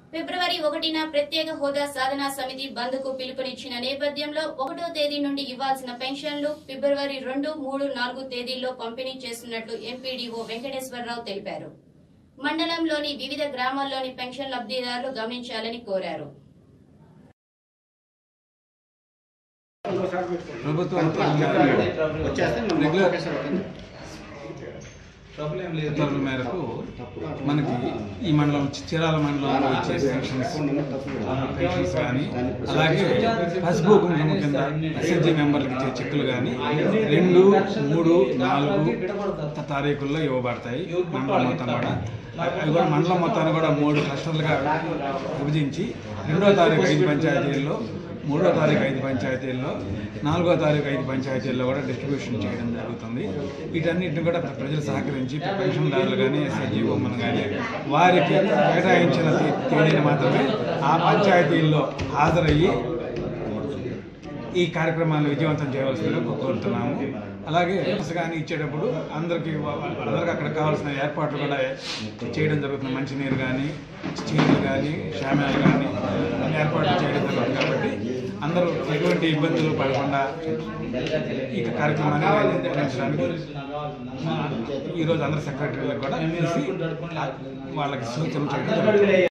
ఫిబ్రవరి ఒకటిన ప్రత్యేక హోదా సాధనా సమితి బంద్ కు పిలుపునిచ్చిన నేపథ్యంలో ఒకటో తేదీ నుండి ఇవ్వాల్సిన పెన్షన్లు ఫిబ్రవరి రెండు మూడు నాలుగు తేదీల్లో పంపిణీ చేస్తున్నట్లు ఎంపీడీఓ వెంకటేశ్వరరావు తెలిపారు మండలంలోని వివిధ గ్రామాల్లోని పెన్షన్ లబ్ధిదారులు గమనించాలని కోరారు ప్రభుత్వం వచ్చేస్తే రెగ్యులర్ ట్రబుల్ ఏం లేదు ఉత్తర్వుల మేరకు మనకి ఈ మండలం చీరాల మండలంలో ఇచ్చే పెన్షన్స్ పెన్షన్స్ కానీ అలాగే పసుపు కుంకుమ కింద ఎస్ఎస్జి మెంబర్లకు ఇచ్చే చెక్కులు కానీ రెండు మూడు నాలుగు తారీఖుల్లో ఇవ్వబడతాయి మండలం మొత్తం కూడా అవి కూడా మండలం మొత్తాన్ని కూడా మూడు క్లస్టర్లుగా విభజించి రెండో తారీఖు ఐదు పంచాయతీల్లో మూడో తారీఖు ఐదు పంచాయతీల్లో నాలుగో తారీఖు ఐదు పంచాయతీల్లో కూడా డిస్ట్రిబ్యూషన్ చేయడం జరుగుతుంది వీటన్నిటిని కూడా ప్రజలు సహకరించి పెన్షన్దారులు కానీ ఎస్ఐజీ ఉమెన్ కానీ వారికి కేటాయించిన తే- తేదీని మాత్రమే ఆ పంచాయతీల్లో హాజరయ్యి ఈ కార్యక్రమాన్ని విజయవంతం చేయవలసిందిగా కోరుతున్నాము అలాగే బస్ కానీ ఇచ్చేటప్పుడు అందరికీ వా- అందరికీ అక్కడ కావాల్సిన ఏర్పాట్లు కూడా చేయడం జరుగుతుంది మంచినీరు కానీ చీరలు కానీ షామ్యాలు కానీ అన్ని ఏర్పాట్లు చేయడం జరుగుతుంది కాబట్టి అందరూ ఎటువంటి ఇబ్బందులు పడకుండా ఈ కార్యక్రమాన్ని నిర్వహించడానికి ఈరోజు అందరు సెక్రటరీలకు కూడా పిలిచి వాళ్ళకి సూచనలు చేయడం జరుగుతుంది